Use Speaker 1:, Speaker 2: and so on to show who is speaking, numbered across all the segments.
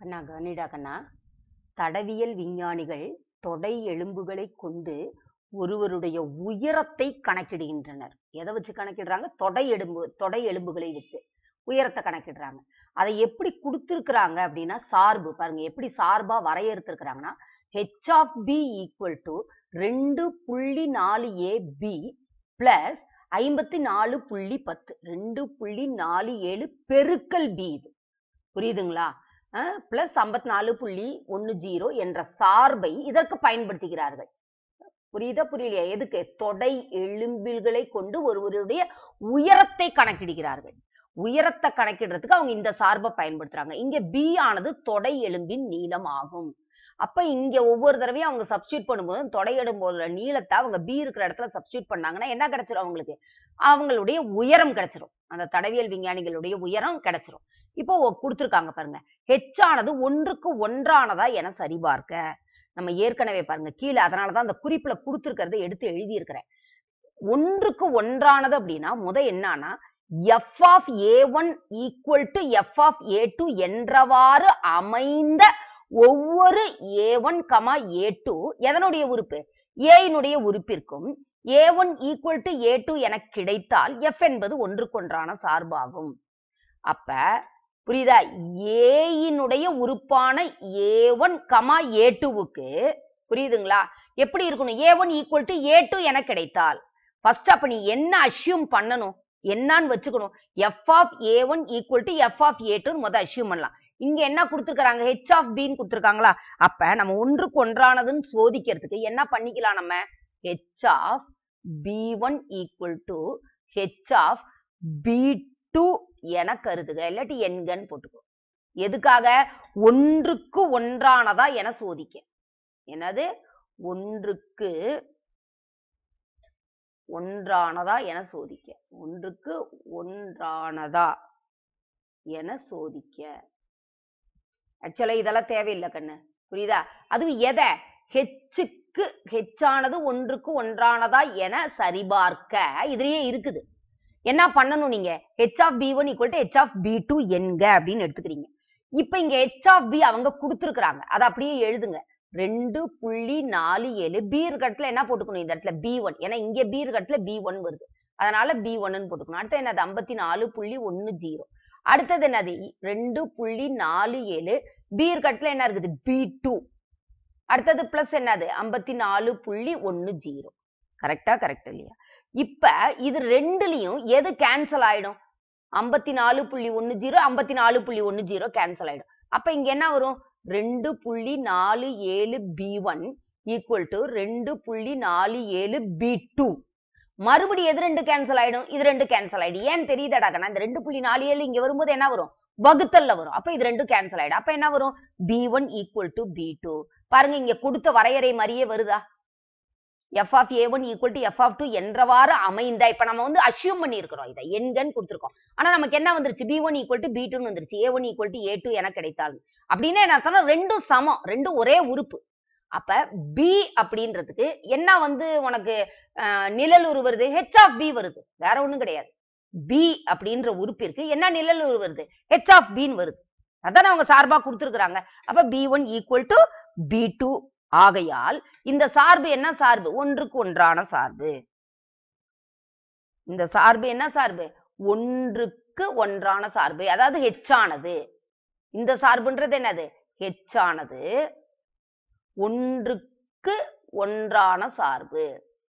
Speaker 1: கண்ணா கவனிடா கண்ணா தடவியல் விஞ்ஞானிகள் தொடை எலும்புகளை கொண்டு ஒருவருடைய உயரத்தை கணக்கிடுகின்றனர் எதை வச்சு கணக்கிடுறாங்க தொடை எலும்பு தொடை எலும்புகளை வச்சு உயரத்தை கணக்கிடுறாங்க அதை எப்படி கொடுத்துருக்குறாங்க அப்படின்னா சார்பு பாருங்க எப்படி சார்பா வரையறுத்திருக்கிறாங்கன்னா H of B equal to ரெண்டு புள்ளி நாலு ஏ பி பிளஸ் ஐம்பத்தி நாலு புள்ளி பத்து ரெண்டு புள்ளி நாலு ஏழு பெருக்கல் பி இது புரியுதுங்களா பிளஸ் ஐம்பத்தி நாலு புள்ளி ஒன்னு ஜீரோ என்ற சார்பை இதற்கு பயன்படுத்துகிறார்கள் புரியுதா புரியலையா எதுக்கு தொடை எலும்பில்களை கொண்டு ஒருவருடைய உயரத்தை கணக்கிடுகிறார்கள் உயரத்தை கணக்கிடுறதுக்கு அவங்க இந்த சார்பை பயன்படுத்துறாங்க இங்க பி ஆனது தொடை எலும்பின் நீளம் ஆகும் அப்ப இங்க ஒவ்வொரு தடவையும் அவங்க சப்ஸ்டியூட் பண்ணும்போது தொடை எலும்போட நீளத்தை அவங்க பி இருக்கிற இடத்துல சப்ஸ்டியூட் பண்ணாங்கன்னா என்ன கிடைச்சிரும் அவங்களுக்கு அவங்களுடைய உயரம் கிடைச்சிரும் அந்த தடவியல் விஞ்ஞானிகளுடைய உயரம் கிடைச்சிரும் இப்போ கொடுத்துருக்காங்க பாருங்க ஹெச் ஆனது ஒன்றுக்கு ஒன்றானதா என சரிபார்க்க நம்ம ஏற்கனவே பாருங்க கீழே அதனாலதான் அந்த குறிப்புல கொடுத்துருக்கிறத எடுத்து எழுதி இருக்கிறேன் ஒன்றுக்கு ஒன்றானது அப்படின்னா முத என்னன்னா F of A one equal to F of A two என்றவாறு அமைந்த ஒவ்வொரு A one comma A two எதனுடைய உறுப்பு ஏயினுடைய உறுப்பிற்கும் A one equal to A two என கிடைத்தால் எஃப் என்பது ஒன்றுக்கொன்றான சார்பாகும் அப்ப புரியுதா ஏயினுடைய உறுப்பான ஏ ஒன் கமா ஏ டூவுக்கு புரியுதுங்களா எப்படி இருக்கணும் A one equal to A two என கிடைத்தால் ஃபர்ஸ்ட் அப்ப நீ என்ன அஷ்யூம் பண்ணணும் என்னன்னு வச்சுக்கணும் F of A one equal to F of A டூன்னு முதல் அஷ்யூம் பண்ணலாம் இங்க என்ன கொடுத்துருக்காங்க ஹெச் ஆஃப் பின்னு கொடுத்துருக்காங்களா அப்ப நம்ம ஒன்றுக்கு ஒன்றானதுன்னு சோதிக்கிறதுக்கு என்ன பண்ணிக்கலாம் நம்ம H of B one equal to H of B two என கருதுக இல்லாட்டி எண்கன்னு போட்டுக்கோ எதுக்காக ஒன்றுக்கு ஒன்றானதா என சோதிக்க என்னது ஒன்றுக்கு ஒன்றானதா என சோதிக்க ஒன்றுக்கு ஒன்றானதா என சோதிக்க ஆக்சுவலா இதெல்லாம் தேவையில்லை கண்ணு புரியுதா அதுவும் எதை ஹெச்சுக்கு ஹெச்சானது ஒன்றுக்கு ஒன்றானதா என சரிபார்க்க இதுலயே இருக்குது என்ன பண்ணணும் நீங்க H of B one equal to H of B two என்க அப்படின்னு எடுத்துக்கிறீங்க இப்ப இங்க ஹெச் ஆஃப் பி அவங்க கொடுத்துருக்காங்க அதை அப்படியே எழுதுங்க ரெண்டு புள்ளி நாலு ஏழு பி இருக்கத்துல என்ன போட்டுக்கணும் இந்த இடத்துல பி ஒன் ஏன்னா இங்க பி இருக்கத்துல பி ஒன் வருது அதனால பி ஒன்னு போட்டுக்கணும் அடுத்து என்னது ஐம்பத்தி நாலு புள்ளி ஒன்னு ஜீரோ அடுத்தது என்னது ரெண்டு புள்ளி நாலு ஏழு பி இருக்கத்துல என்ன இருக்குது பி டூ அடுத்தது பிளஸ் என்னது ஐம்பத்தி நாலு புள்ளி ஒன்னு ஜீரோ கரெக்டா கரெக்ட் இல்லையா இப்ப இது ரெண்டுலயும் எது கேன்சல் ஆயிடும் ஐம்பத்தி நாலு புள்ளி ஒன்னு ஜீரோ ஐம்பத்தி நாலு புள்ளி ஒன்னு ஜீரோ கேன்சல் ஆயிடும் அப்ப இங்க என்ன வரும் ரெண்டு புள்ளி நாலு ஏழு பி ஒன் ஈக்குவல் டு ரெண்டு புள்ளி நாலு ஏழு பி டூ மறுபடியும் எது ரெண்டு கேன்சல் ஆயிடும் இது ரெண்டு கேன்சல் ஆயிடும் ஏன் தெரியுதாடா கண்ணா இந்த ரெண்டு புள்ளி நாலு ஏழு இங்க வரும்போது என்ன வரும் வகுத்தல்ல வரும் அப்ப இது ரெண்டும் கேன்சல் ஆயிடும் அப்ப என்ன வரும் B one equal to B two பாருங்க இங்க கொடுத்த வரையறை மாதிரியே வருதா F of A one equal to F of two என்றவாறு அமைந்த இப்ப நம்ம வந்து அஷ்யூம் பண்ணியிருக்கிறோம் இதை எண்கன்னு கொடுத்துருக்கோம் ஆனா நமக்கு என்ன வந்துருச்சு B one equal to B டூன்னு வந்துருச்சு A one equal to A two என கிடைத்தால் அப்படின்னு என்ன அர்த்தம்னா ரெண்டும் சமம் ரெண்டும் ஒரே உறுப்பு அப்ப பி அப்படின்றதுக்கு என்ன வந்து உனக்கு நிழல் வருது ஹெச் ஆஃப் பி வருது வேற ஒண்ணும் கிடையாது பி அப்படின்ற உறுப்பிற்கு என்ன நிழல் வருது ஹெச் ஆஃப் பின்னு வருது அதான் அவங்க சார்பா கொடுத்துருக்காங்க அப்ப B one equal to B two ஆகையால் இந்த சார்பு என்ன சார்பு ஒன்றுக்கு ஒன்றான சார்பு இந்த சார்பு என்ன சார்பு ஒன்றுக்கு ஒன்றான சார்பு அதாவது ஹெச்சானது இந்த சார்புன்றது என்னது ஹெச்சானது ஒன்றுக்கு ஒன்றான சார்பு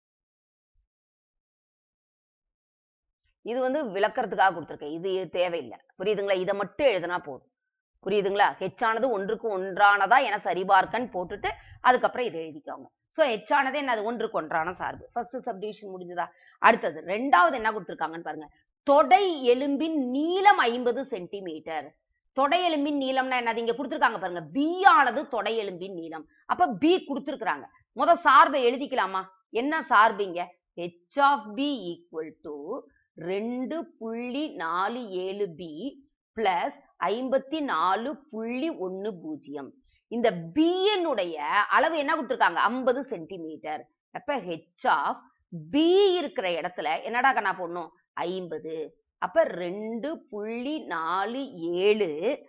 Speaker 1: இது வந்து விளக்கறதுக்காக கொடுத்துருக்கேன் இது தேவையில்லை புரியுதுங்களா இதை மட்டும் எழுதினா போதும் புரியுதுங்களா ஹெச்சானது ஒன்றுக்கு ஒன்றானதா என சரிபார்க்கன்னு போட்டுட்டு அதுக்கப்புறம் இதை எழுதிக்கோங்க சோ ஹெச்சானது என்னது ஒன்றுக்கு ஒன்றான சார்பு ஃபர்ஸ்ட் சப்டிவிஷன் முடிஞ்சதா அடுத்தது ரெண்டாவது என்ன கொடுத்துருக்காங்கன்னு பாருங்க தொடை எலும்பின் நீளம் ஐம்பது சென்டிமீட்டர் தொடை எலும்பின் நீளம்னா என்னது இங்க கொடுத்துருக்காங்க பாருங்க பி ஆனது தொடை எலும்பின் நீளம் அப்ப பி கொடுத்துருக்காங்க முத சார்பை எழுதிக்கலாமா என்ன சார்பு இங்க H of B equal to ரெண்டு புள்ளி நாலு ஏழு பி பிளஸ் ஐம்பத்தி நாலு புள்ளி ஒன்னு பூஜ்ஜியம் இந்த பியினுடைய அளவு என்ன கொடுத்துருக்காங்க ஐம்பது சென்டிமீட்டர் அப்ப ஹெச் ஆஃப் பி இருக்கிற இடத்துல என்னடா கண்ணா போடணும் ஐம்பது அப்ப ரெண்டு புள்ளி நாலு ஏழு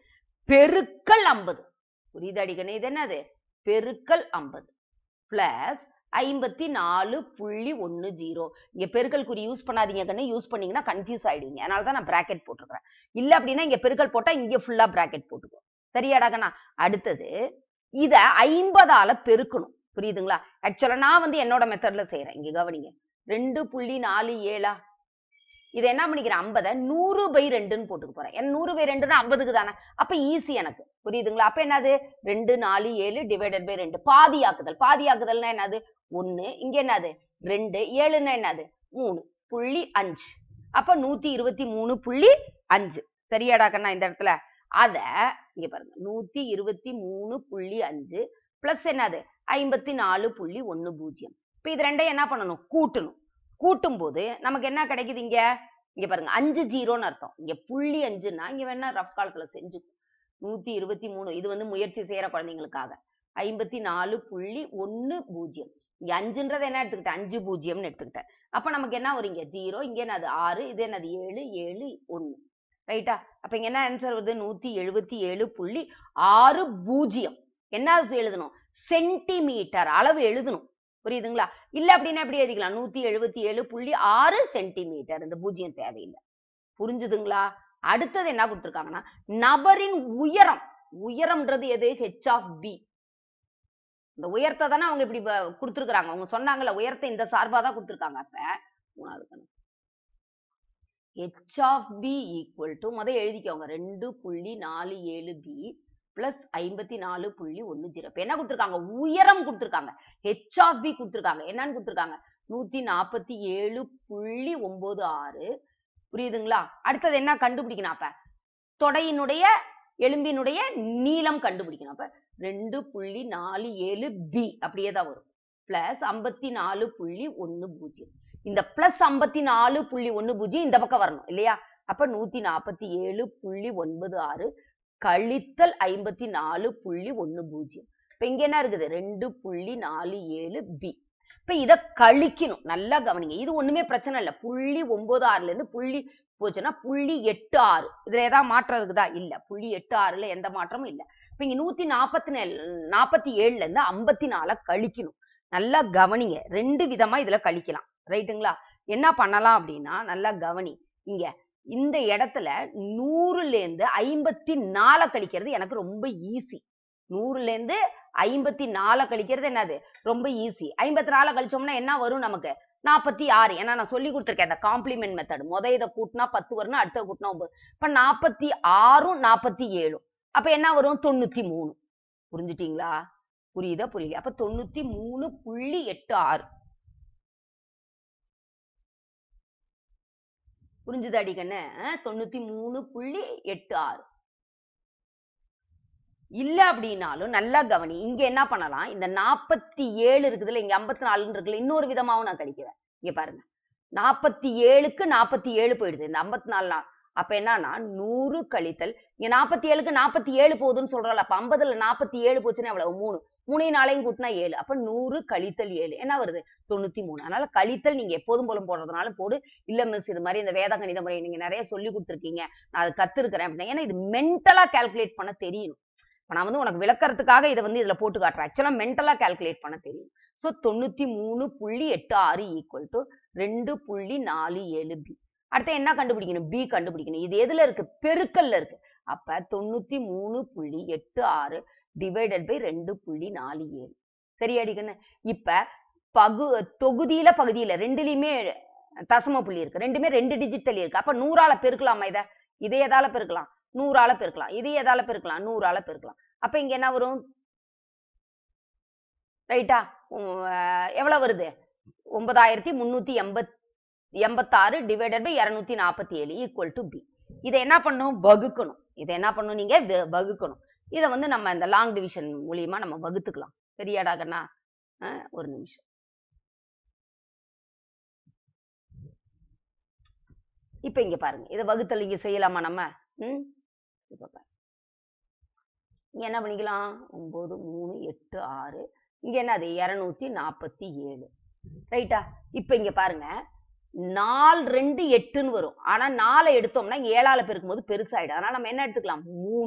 Speaker 1: பெருக்கல் ஐம்பது புரியுது அடிக்கணும் இது என்னது பெருக்கல் ஐம்பது பிளஸ் ஐம்பத்தி நாலு புள்ளி ஒன்னு ஜீரோ இங்க பெருக்கல் குறி யூஸ் பண்ணாதீங்க கண்ணு யூஸ் பண்ணீங்கன்னா கன்ஃபியூஸ் ஆயிடுவீங்க அதனால தான் நான் பிராக்கெட் போட்டிருக்கிறேன் இல்ல அப்படின்னா இங்க பெருக்கல் போட்டா இங்க ஃபுல்லா பிராக்கெட் போட்டுக்கோ சரியாடா கண்ணா அடுத்தது இத ஐம்பதால பெருக்கணும் புரியுதுங்களா ஆக்சுவலா நான் வந்து என்னோட மெத்தட்ல செய்யறேன் இங்க கவனிங்க ரெண்டு புள்ளி நாலு ஏழா இதை என்ன பண்ணிக்கிறேன் ஐம்பதை நூறு பை ரெண்டுன்னு போட்டுக்க போறேன் ஏன்னா நூறு பை ரெண்டுன்னா ஐம்பதுக்கு தானே அப்ப ஈஸி எனக்கு புரியுதுங்களா அப்ப என்னது ரெண்டு நாலு ஏழு டிவைடட் பை ரெண்டு பாதியாக்குதல் பாதியாக்குதல்னா என்னது ஒண்ணு இங்க என்னது ரெண்டு ஏழுன்னா என்னது மூணு புள்ளி அஞ்சு அப்ப நூத்தி இருபத்தி மூணு புள்ளி அஞ்சு சரியாடா கண்ணா இந்த இடத்துல அத இங்க பாருங்க நூத்தி இருபத்தி மூணு புள்ளி அஞ்சு பிளஸ் என்னது ஐம்பத்தி நாலு புள்ளி ஒண்ணு பூஜ்ஜியம் இப்ப இது ரெண்டையும் என்ன பண்ணணும் கூட்டணும் கூட்டும் போது நமக்கு என்ன கிடைக்குது இங்க இங்க பாருங்க அஞ்சு ஜீரோன்னு அர்த்தம் இங்க புள்ளி அஞ்சுன்னா இங்க வேணா ரஃப் காலத்துல செஞ்சு நூத்தி இருபத்தி மூணு இது வந்து முயற்சி செய்யற குழந்தைங்களுக்காக ஐம்பத்தி நாலு புள்ளி ஒண்ணு பூஜ்ஜியம் இங்க அஞ்சுன்றதை என்ன எடுத்துக்கிட்டேன் அஞ்சு பூஜ்ஜியம்னு எடுத்துக்கிட்டேன் அப்ப நமக்கு என்ன வரும் இங்க ஜீரோ இங்க என்னது ஆறு இது என்னது ஏழு ஏழு ஒண்ணு ரைட்டா அப்ப இங்க என்ன ஆன்சர் வருது நூத்தி எழுபத்தி ஏழு புள்ளி ஆறு பூஜ்ஜியம் என்ன எழுதணும் சென்டிமீட்டர் அளவு எழுதணும் புரியுதுங்களா இல்ல அப்படின்னா எப்படி எழுதிக்கலாம் நூத்தி எழுபத்தி ஏழு புள்ளி ஆறு சென்டிமீட்டர் இந்த பூஜ்ஜியம் தேவையில்லை புரிஞ்சுதுங்களா அடுத்தது என்ன கொடுத்துருக்காங்கன்னா நபரின் உயரம் உயரம்ன்றது எது ஹெச் ஆஃப் பி இந்த உயரத்தை தானே அவங்க இப்படி வ- கொடுத்திருக்காங்க அவங்க சொன்னாங்கல்ல உயரத்தை இந்த சார்பா தான் கொடுத்திருக்காங்க அப்ப மூணாவது கணக்கு H of B equal to முத எழுதிக்கோங்க ரெண்டு புள்ளி நாலு ஏழு பி பிளஸ் ஐம்பத்தி நாலு புள்ளி ஒன்னு ஜீரோ இப்ப என்ன கொடுத்திருக்காங்க உயரம் கொடுத்திருக்காங்க ஹெச் ஆஃப் பி கொடுத்திருக்காங்க என்னன்னு கொடுத்திருக்காங்க நூத்தி நாற்பத்தி ஏழு புள்ளி ஒன்பது ஆறு புரியுதுங்களா அடுத்தது என்ன கண்டுபிடிக்கணும் அப்ப தொடையினுடைய எலும்பினுடைய நீளம் கண்டுபிடிக்கணும் அப்ப ரெண்டு புள்ளி நாலு ஏழு பி அப்படியே தான் வரும் பிளஸ் ஐம்பத்தி நாலு புள்ளி ஒன்னு பூஜ்ஜியம் இந்த பிளஸ் ஐம்பத்தி நாலு புள்ளி ஒன்னு பூஜ்ஜியம் இந்த பக்கம் வரணும் இல்லையா அப்ப நூத்தி நாற்பத்தி ஏழு புள்ளி ஒன்பது ஆறு கழித்தல் ஐம்பத்தி நாலு புள்ளி ஒன்னு பூஜ்ஜியம் இப்ப இங்க என்ன இருக்குது ரெண்டு புள்ளி நாலு ஏழு பி இப்ப இத கழிக்கணும் நல்லா கவனிங்க இது ஒண்ணுமே பிரச்சனை இல்ல புள்ளி ஒன்பது ஆறுல இருந்து புள்ளி போச்சுன்னா புள்ளி எட்டு ஆறு இதுல ஏதாவது மாற்றம் இருக்குதா இல்ல புள்ளி எட்டு ஆறுல எந்த மாற்றமும் இல்ல இப்ப இங்க நூத்தி நாற்பத்தி நாற்பத்தி ஏழுல இருந்து ஐம்பத்தி நால கழிக்கணும் நல்லா கவனிங்க ரெண்டு விதமா இதுல கழிக்கலாம் ரைட்டுங்களா என்ன பண்ணலாம் அப்படின்னா நல்லா கவனி இங்க இந்த இடத்துல நூறுல இருந்து ஐம்பத்தி நாலை கழிக்கிறது எனக்கு ரொம்ப ஈஸி நூறுல இருந்து ஐம்பத்தி நாலை கழிக்கிறது என்னது ரொம்ப ஈஸி ஐம்பத்தி நாலை கழிச்சோம்னா என்ன வரும் நமக்கு நாற்பத்தி ஆறு ஏன்னா நான் சொல்லி கொடுத்துருக்கேன் இந்த காம்ப்ளிமெண்ட் மெத்தட் முத இதை கூட்டினா பத்து வரணும் அடுத்த கூட்டினா ஒன்பது இப்ப நாற்பத்தி ஆறும் நாற்பத்தி ஏழும் அப்ப என்ன வரும் தொண்ணூத்தி மூணு புரிஞ்சுட்டீங்களா புரியுதா புரியல அப்ப தொண்ணூத்தி மூணு புள்ளி எட்டு ஆறு புரிஞ்சுது அடிக்கண்ணு தொண்ணூத்தி மூணு புள்ளி எட்டு ஆறு இல்ல அப்படின்னாலும் நல்லா கவனி இங்க என்ன பண்ணலாம் இந்த நாற்பத்தி ஏழு இருக்குதுல்ல இங்க ஐம்பத்தி நாலுன்னு இருக்குல்ல இன்னொரு விதமாவும் நான் கழிக்கிறேன் இங்க பாருங்க நாற்பத்தி ஏழுக்கு நாற்பத்தி ஏழு போயிடுது இந்த ஐம்பத்தி நாலு நா- அப்ப என்னன்னா நூறு கழித்தல் இங்க நாற்பத்தி ஏழுக்கு நாற்பத்தி ஏழு போகுதுன்னு சொல்றோம்ல அப்ப ஐம்பதுல நாற்பத்தி ஏழு போச்சுன்னா எவ்வளவு மூணு மூணையும் நாளையும் கூட்டினா ஏழு அப்ப நூறு கழித்தல் ஏழு என்ன வருது தொண்ணூத்தி மூணு அதனால கழித்தல் நீங்க எப்போதும் போல போடுறதுனால போடு இல்ல மிஸ் இது மாதிரி இந்த வேத கணித முறை நீங்க நிறைய சொல்லி கொடுத்துருக்கீங்க நான் அதை கத்துருக்கிறேன் அப்படின்னா ஏன்னா இது மென்டலா கால்குலேட் பண்ண தெரியணும் இப்ப நான் வந்து உனக்கு விளக்கறதுக்காக இதை வந்து இதுல போட்டு காட்டுறேன் ஆக்சுவலா மென்டலா கால்குலேட் பண்ண தெரியும் சோ தொண்ணூத்தி மூணு புள்ளி எட்டு ஆறு ஈக்குவல் டு ரெண்டு புள்ளி நாலு ஏழு பி அடுத்து என்ன கண்டுபிடிக்கணும் பி கண்டுபிடிக்கணும் இது எதுல இருக்கு பெருக்கல்ல இருக்கு அப்ப தொண்ணூத்தி மூணு புள்ளி எட்டு ஆறு டிவைடட் பை ரெண்டு புள்ளி நாலு ஏழு சரியாடிக்கண்ணு இப்ப பகு தொகுதியில பகுதியில ரெண்டுலயுமே தசம புள்ளி இருக்கு ரெண்டுமே ரெண்டு டிஜிட் தள்ளி இருக்கு அப்ப நூறால பெருக்கலாமா இத இதை எதால பெருக்கலாம் நூறால பெருக்கலாம் இது எதால பெருக்கலாம் நூறால பெருக்கலாம் அப்ப இங்க என்ன வரும் ரைட்டா எவ்வளவு வருது ஒன்பதாயிரத்தி முன்னூத்தி எண்பத் எண்பத்தாறு டிவைடட் பை இருநூத்தி நாற்பத்தி ஏழு ஈக்குவல் டு பி இதை என்ன பண்ணும் வகுக்கணும் இதை என்ன பண்ணணும் நீங்க வ- வகுக்கணும் இதை வந்து நம்ம இந்த லாங் டிவிஷன் மூலியமா நம்ம வகுத்துக்கலாம் சரியாடா கண்ணா அஹ், ஒரு நிமிஷம் இப்ப இங்க பாருங்க இதை வகுத்தல் இங்க செய்யலாமா நம்ம ம் இப்ப பாருங்க இங்க என்ன பண்ணிக்கலாம் ஒன்பது மூணு எட்டு ஆறு இங்க என்னது இருநூத்தி நாற்பத்தி ஏழு ரைட்டா இப்ப இங்க பாருங்க நாலு ரெண்டு எட்டுன்னு வரும் ஆனா நாலை எடுத்தோம்னா இங்க ஏழால பெருக்கும்போது பெருசாயிடும் அதனால நம்ம என்ன எடுத்துக்கலாம் மூணு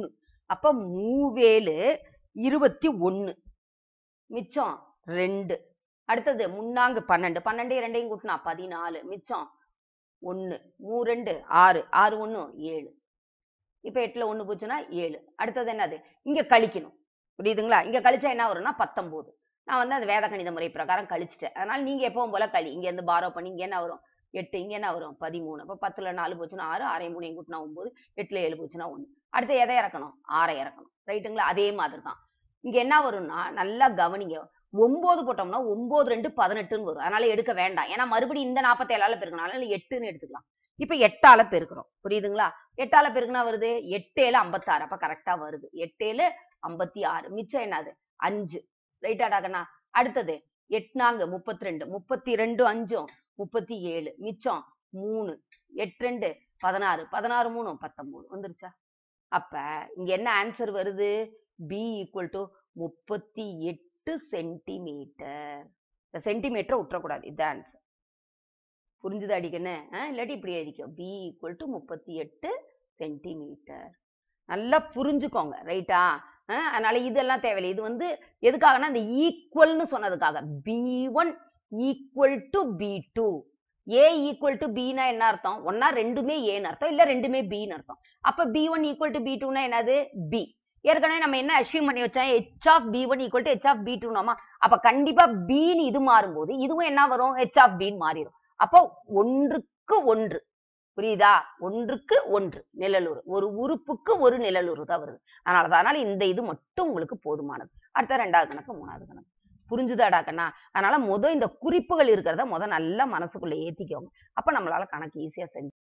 Speaker 1: அப்ப மூவேலு இருபத்தி ஒன்னு மிச்சம் ரெண்டு அடுத்தது முன்னாங்கு பன்னெண்டு பன்னெண்டு ரெண்டையும் கூட்டினா பதினாலு மிச்சம் ஒன்னு மூ ரெண்டு ஆறு ஆறு ஒண்ணு ஏழு இப்ப எட்டுல ஒண்ணு போச்சுன்னா ஏழு அடுத்தது என்னது இங்க கழிக்கணும் புரியுதுங்களா இங்க கழிச்சா என்ன வரும்னா பத்தொன்பது நான் வந்து அந்த வேத கணித முறை பிரகாரம் கழிச்சிட்டேன் அதனால நீங்க எப்பவும் போல கழி இங்க இருந்து பாரோ பண்ணி இங்க என்ன வரும் எட்டு இங்க என்ன வரும் பதிமூணு அப்ப பத்துல நாலு போச்சுன்னா ஆறு ஆறை மூணையும் கூட்டினா ஒன்பது எட்டுல ஏழு போச்சுன்னா ஒண்ணு அடுத்து எதை இறக்கணும் ஆறை இறக்கணும் ரைட்டுங்களா அதே மாதிரி தான் இங்க என்ன வரும்னா நல்லா கவனிங்க ஒன்பது போட்டோம்னா ஒன்பது ரெண்டு பதினெட்டுன்னு வரும் அதனால எடுக்க வேண்டாம் ஏன்னா மறுபடியும் இந்த நாற்பத்தேழால பெருக்கணும் அதனால எட்டுன்னு எடுத்துக்கலாம் இப்ப எட்டால பெருக்கிறோம் புரியுதுங்களா எட்டால பெருக்குனா வருது எட்டேழு ஐம்பத்தாறு அப்ப கரெக்டா வருது எட்டேழு ஐம்பத்தி ஆறு மிச்சம் என்னது அஞ்சு ரைட்டாடாக்கண்ணா அடுத்தது எட்நாங்க முப்பத்தி ரெண்டு முப்பத்தி ரெண்டு அஞ்சும் முப்பத்தி ஏழு மிச்சம் மூணு எட்டு ரெண்டு பதினாறு பதினாறு மூணு பத்தொன்பது வந்துருச்சா அப்ப இங்க என்ன ஆன்சர் வருது பி ஈக்குவல் டு முப்பத்தி எட்டு சென்டிமீட்டர் இந்த சென்டிமீட்டரை விட்டுறக்கூடாது இதுதான் ஆன்சர் புரிஞ்சுது அடிக்கன்னு இல்லாட்டி இப்படி எழுதிக்கோ பி ஈக்குவல் டு முப்பத்தி எட்டு சென்டிமீட்டர் நல்லா புரிஞ்சுக்கோங்க ரைட்டா அதனால இதெல்லாம் தேவையில்லை இது வந்து எதுக்காகனா இந்த ஈக்குவல்னு சொன்னதுக்காக B one equal to B two A equal to பின்னா என்ன அர்த்தம் ஒன்னா ரெண்டுமே ஏன்னு அர்த்தம் இல்ல ரெண்டுமே பின்னு அர்த்தம் அப்ப B one equal to B டூனா என்னது பி ஏற்கனவே நம்ம என்ன அஷ்யூம் பண்ணி வச்சோம் H of B one equal to H of B டூனாமா அப்ப கண்டிப்பா பின்னு இது மாறும்போது இதுவும் என்ன வரும் ஹெச் ஆஃப் பின்னு மாறிடும் அப்போ ஒன்றுக்கு ஒன்று புரியுதா ஒன்றுக்கு ஒன்று நிழலுறு ஒரு உறுப்புக்கு ஒரு நிழலுறு தான் வருது அதனால தான் அதனால இந்த இது மட்டும் உங்களுக்கு போதுமானது அடுத்த ரெண்டாவது கணக்கு மூணாவது கணக்கு புரிஞ்சுதாடா கண்ணா அதனால முத இந்த குறிப்புகள் இருக்கிறத முத நல்லா மனசுக்குள்ள ஏத்திக்கோங்க அப்ப நம்மளால கணக்கு ஈஸியா செஞ்சு